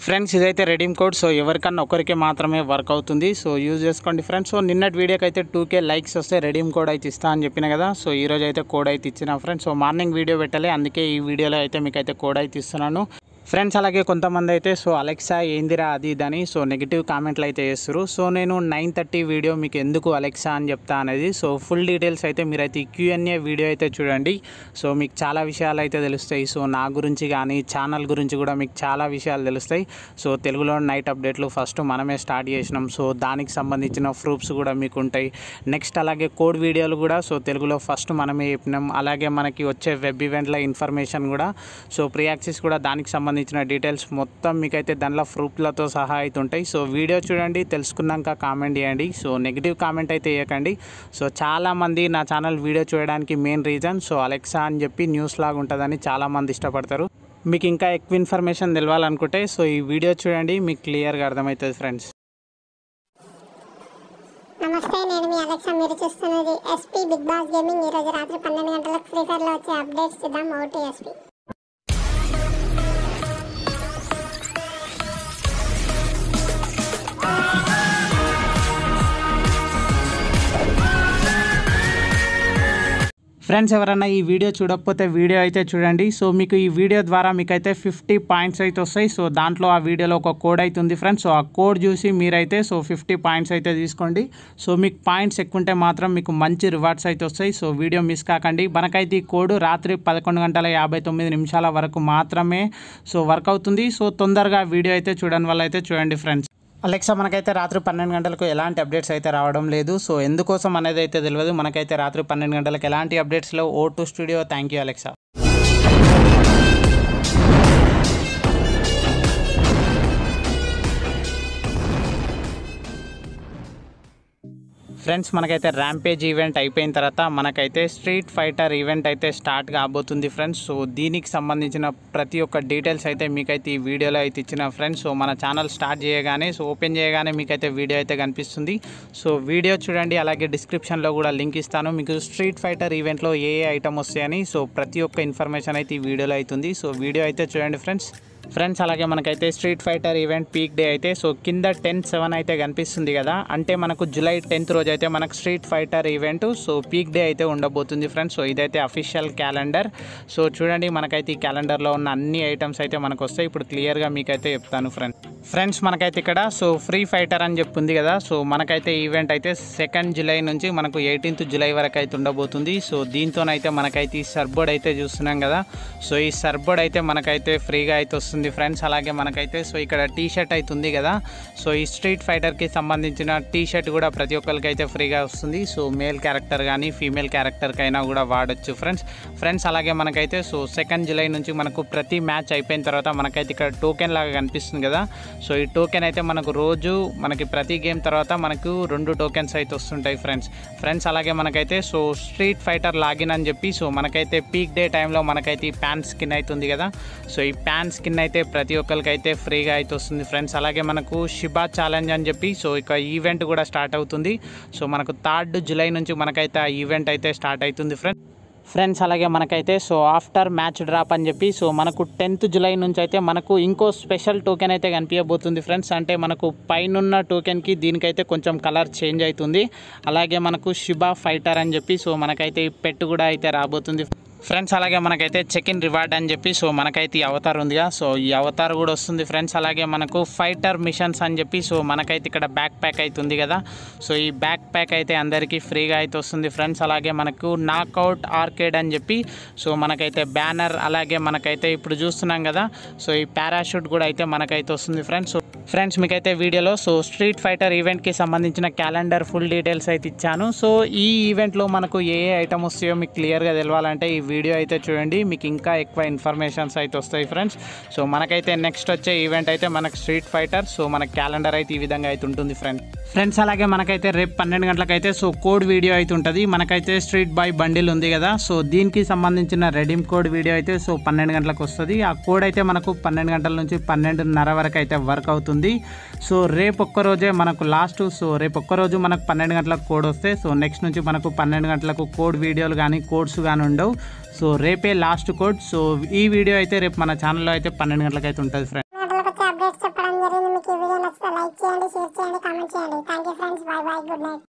friends ఇదైతే redeem code so ఎవరికన్నా ఒకరికి మాత్రమే వర్క్ అవుతుంది సో యూజ్ చేసుకోండి ఫ్రెండ్స్ సో నిన్నటి వీడియోకి అయితే టూ కే లైక్స్ వస్తే రెడీమ్ కోడ్ అయితే ఇస్తా అని చెప్పిన కదా సో ఈ రోజు అయితే కోడ్ అయితే ఇచ్చిన ఫ్రెండ్స్ సో మార్నింగ్ వీడియో పెట్టాలి అందుకే ఈ వీడియోలో అయితే మీకు అయితే కోడ్ అయితే ఇస్తున్నాను ఫ్రెండ్స్ అలాగే కొంతమంది అయితే సో అలెక్సా ఏందిరా అది ఇదని సో నెగిటివ్ కామెంట్లు అయితే చేస్తారు సో నేను నైన్ థర్టీ వీడియో మీకు ఎందుకు అలెక్సా అని చెప్తా అనేది సో ఫుల్ డీటెయిల్స్ అయితే మీరైతే ఈ క్యూఎన్ఏ వీడియో అయితే చూడండి సో మీకు చాలా విషయాలు అయితే తెలుస్తాయి సో నా గురించి కానీ ఛానల్ గురించి కూడా మీకు చాలా విషయాలు తెలుస్తాయి సో తెలుగులో నైట్ అప్డేట్లు ఫస్ట్ మనమే స్టార్ట్ చేసినాం సో దానికి సంబంధించిన ప్రూఫ్స్ కూడా మీకు ఉంటాయి నెక్స్ట్ అలాగే కోడ్ వీడియోలు కూడా సో తెలుగులో ఫస్ట్ మనమే చెప్పినాం అలాగే మనకి వచ్చే వెబ్ ఈవెంట్ల ఇన్ఫర్మేషన్ కూడా సో ప్రీ యాక్సెస్ కూడా దానికి సంబంధించిన డీటెయిల్స్ మొత్తం మీకైతే దానిలో ప్రూఫ్లతో సహా అయితే ఉంటాయి సో వీడియో చూడండి తెలుసుకున్నాక కామెంట్ చేయండి సో నెగిటివ్ కామెంట్ అయితే వేయకండి సో చాలామంది నా ఛానల్ వీడియో చూడడానికి మెయిన్ రీజన్ సో అలెక్సా అని చెప్పి న్యూస్ లాగా ఉంటుందని చాలామంది ఇష్టపడతారు మీకు ఇంకా ఎక్కువ ఇన్ఫర్మేషన్ తెలవాలనుకుంటే సో ఈ వీడియో చూడండి మీకు క్లియర్గా అర్థమవుతుంది ఫ్రెండ్స్ నమస్తే నేను మీ అలెక్సా మీరు చూస్తున్నది ఎస్పీ బిగ్ బాస్ గేమింగ్ ఈ రోజు రాత్రి పన్నెండు గంటలకు ఫ్రీ ఫైర్ లో వచ్చే అప్డేట్స్ చూద్దాం ఓటీ ఎస్పీ ఫ్రెండ్స్ ఎవరైనా ఈ వీడియో చూడకపోతే వీడియో అయితే చూడండి సో మీకు ఈ వీడియో ద్వారా మీకైతే ఫిఫ్టీ పాయింట్స్ అయితే వస్తాయి సో దాంట్లో ఆ వీడియోలో ఒక కోడ్ అయితే ఉంది ఫ్రెండ్స్ సో ఆ కోడ్ చూసి మీరైతే సో ఫిఫ్టీ పాయింట్స్ అయితే తీసుకోండి సో మీకు పాయింట్స్ ఎక్కువ ఉంటే మాత్రం మీకు మంచి రివార్డ్స్ అయితే వస్తాయి సో వీడియో మిస్ కాకండి మనకైతే ఈ కోడ్ రాత్రి పదకొండు గంటల యాభై తొమ్మిది నిమిషాల వరకు మాత్రమే సో వర్క్ అవుతుంది సో తొందరగా వీడియో అయితే చూడడం వల్ల అయితే చూడండి ఫ్రెండ్స్ అలెక్సా మనకైతే రాత్రి పన్నెండు గంటలకు ఎలాంటి అప్డేట్స్ అయితే రావడం లేదు సో ఎందుకోసం అనేది అయితే తెలియదు మనకైతే రాత్రి పన్నెండు గంటలకు ఎలాంటి అప్డేట్స్ లేవు O two studio thank you Alexa friends మనకైతే ర్యాంపేజ్ ఈవెంట్ అయిపోయిన తర్వాత మనకైతే స్ట్రీట్ ఫైటర్ ఈవెంట్ అయితే స్టార్ట్ కాబోతుంది ఫ్రెండ్స్ సో దీనికి సంబంధించిన ప్రతి ఒక్క డీటెయిల్స్ అయితే మీకైతే ఈ వీడియోలో అయితే ఇచ్చిన ఫ్రెండ్స్ సో మన ఛానల్ స్టార్ట్ చేయగానే సో ఓపెన్ చేయగానే మీకైతే వీడియో అయితే కనిపిస్తుంది సో వీడియో చూడండి అలాగే డిస్క్రిప్షన్లో కూడా లింక్ ఇస్తాను మీకు స్ట్రీట్ ఫైటర్ ఈవెంట్లో ఏ ఏ ఐటమ్ వస్తాయని సో ప్రతి ఒక్క ఇన్ఫర్మేషన్ అయితే ఈ వీడియోలో అవుతుంది సో వీడియో అయితే చూడండి ఫ్రెండ్స్ ఫ్రెండ్స్ అలాగే మనకైతే street fighter event peak day అయితే సో కింద టెన్ సెవెన్ అయితే కనిపిస్తుంది కదా అంటే మనకు జూలై టెన్త్ రోజు అయితే మనకు street fighter event so peak day అయితే ఉండబోతుంది ఫ్రెండ్స్ సో ఇదైతే అఫీషియల్ క్యాలెండర్ సో చూడండి మనకైతే ఈ క్యాలెండర్లో ఉన్న అన్ని ఐటమ్స్ అయితే మనకు వస్తాయి ఇప్పుడు క్లియర్గా మీకైతే చెప్తాను ఫ్రెండ్స్ ఫ్రెండ్స్ మనకైతే ఇక్కడ సో ఫ్రీ ఫైటర్ అని చెప్పి ఉంది కదా సో మనకైతే ఈవెంట్ అయితే సెకండ్ జూలై నుంచి మనకు ఎయిటీన్త్ జూలై వరకు అయితే ఉండబోతుంది సో దీంతోనైతే మనకైతే ఈ సర్బోర్డ్ అయితే చూస్తున్నాం కదా సో ఈ సర్బోర్డ్ అయితే మనకైతే ఫ్రీగా అయితే వస్తుంది ఫ్రెండ్స్ అలాగే మనకైతే సో ఇక్కడ టీ షర్ట్ అయితే ఉంది కదా సో ఈ స్ట్రీట్ ఫైటర్కి సంబంధించిన టీ షర్ట్ కూడా ప్రతి ఒక్కరికి అయితే ఫ్రీగా వస్తుంది సో మేల్ క్యారెక్టర్ కానీ ఫీమేల్ క్యారెక్టర్కైనా కూడా వాడచ్చు ఫ్రెండ్స్ ఫ్రెండ్స్ అలాగే మనకైతే సో సెకండ్ జూలై నుంచి మనకు ప్రతి మ్యాచ్ అయిపోయిన తర్వాత మనకైతే ఇక్కడ టోకెన్ లాగా కనిపిస్తుంది కదా సో ఈ టోకెన్ అయితే మనకు రోజు మనకి ప్రతి గేమ్ తర్వాత మనకు రెండు టోకెన్స్ అయితే వస్తుంటాయి ఫ్రెండ్స్ ఫ్రెండ్స్ అలాగే మనకైతే సో స్ట్రీట్ ఫైటర్ లాగిన్ అని చెప్పి సో మనకైతే పీక్ డే టైంలో మనకైతే ఈ ప్యాన్ స్కిన్ అవుతుంది కదా సో ఈ ప్యాన్ స్కిన్ అయితే ప్రతి ఒక్కరికి అయితే ఫ్రీగా అయితే వస్తుంది ఫ్రెండ్స్ అలాగే మనకు షిబా ఛాలెంజ్ అని చెప్పి సో ఇక ఈవెంట్ కూడా స్టార్ట్ అవుతుంది సో మనకు థర్డ్ జూలై నుంచి మనకైతే ఆ ఈవెంట్ అయితే స్టార్ట్ అవుతుంది ఫ్రెండ్స్ ఫ్రెండ్స్ అలాగే మనకైతే సో ఆఫ్టర్ మ్యాచ్ డ్రాప్ అని చెప్పి సో మనకు టెన్త్ జూలై నుంచి అయితే మనకు ఇంకో స్పెషల్ టోకెన్ అయితే కనిపించబోతుంది ఫ్రెండ్స్ అంటే మనకు పైనున్న టోకెన్కి దీనికైతే కొంచెం కలర్ చేంజ్ అవుతుంది అలాగే మనకు షిబా ఫైటర్ అని చెప్పి సో మనకైతే ఈ పెట్ కూడా అయితే రాబోతుంది ఫ్రెండ్స్ అలాగే మనకైతే చెక్ ఇన్ రివార్డ్ అని చెప్పి సో మనకైతే ఈ అవతార్ ఉందిగా సో ఈ అవతార్ కూడా వస్తుంది ఫ్రెండ్స్ అలాగే మనకు ఫైటర్ మిషన్స్ అని చెప్పి సో మనకైతే ఇక్కడ బ్యాక్ ప్యాక్ అయితే ఉంది కదా సో ఈ బ్యాక్ ప్యాక్ అయితే అందరికీ ఫ్రీగా అయితే వస్తుంది ఫ్రెండ్స్ అలాగే మనకు నాకౌట్ ఆర్కేడ్ అని చెప్పి సో మనకైతే బ్యానర్ అలాగే మనకైతే ఇప్పుడు చూస్తున్నాం కదా సో ఈ పారాషూట్ కూడా అయితే మనకైతే వస్తుంది ఫ్రెండ్స్ సో ఫ్రెండ్స్ మీకైతే వీడియోలో సో స్ట్రీట్ ఫైటర్ ఈవెంట్కి సంబంధించిన క్యాలెండర్ ఫుల్ డీటెయిల్స్ అయితే ఇచ్చాను సో ఈ ఈవెంట్లో మనకు ఏ ఏ ఐటమ్ వస్తాయో మీకు క్లియర్గా తెలవాలంటే ఈ వీడియో అయితే చూడండి మీకు ఇంకా ఎక్కువ ఇన్ఫర్మేషన్స్ అయితే వస్తాయి ఫ్రెండ్స్ సో మనకైతే నెక్స్ట్ వచ్చే ఈవెంట్ అయితే మనకు స్ట్రీట్ ఫైటర్ సో మన క్యాలెండర్ అయితే ఈ విధంగా అయితే ఉంటుంది ఫ్రెండ్స్ ఫ్రెండ్స్ అలాగే మనకైతే రేపు పన్నెండు గంటలకైతే సో కోడ్ వీడియో అయితే ఉంటుంది మనకైతే స్ట్రీట్ బాయ్ బండిల్ ఉంది కదా సో దీనికి సంబంధించిన రెడీమ్ కోడ్ వీడియో అయితే సో పన్నెండు గంటలకు వస్తుంది ఆ కోడ్ అయితే మనకు పన్నెండు గంటల నుంచి పన్నెండున్నర వరకు అయితే వర్క్ అవుతుంది సో రేపు ఒక్క రోజే మనకు లాస్ట్ సో రేపు ఒక్క రోజు మనకు పన్నెండు గంటలకు కోడ్ వస్తే సో నెక్స్ట్ నుంచి మనకు పన్నెండు గంటలకు కోడ్ వీడియోలు కానీ కోడ్స్ కానీ ఉండవు సో రేపే లాస్ట్ కోడ్ సో ఈ వీడియో అయితే రేపు మన ఛానల్లో అయితే పన్నెండు గంటలకు అయితే ఉంటుంది ఫ్రెండ్స్ గంటలకు వచ్చే అప్డేట్స్ చెప్పండి జరిగింది మీకు ఈ వీడియో నచ్చితే లైక్ చేయండి షేర్ చేయండి కామెంట్ చేయండి thank you friends bye bye good night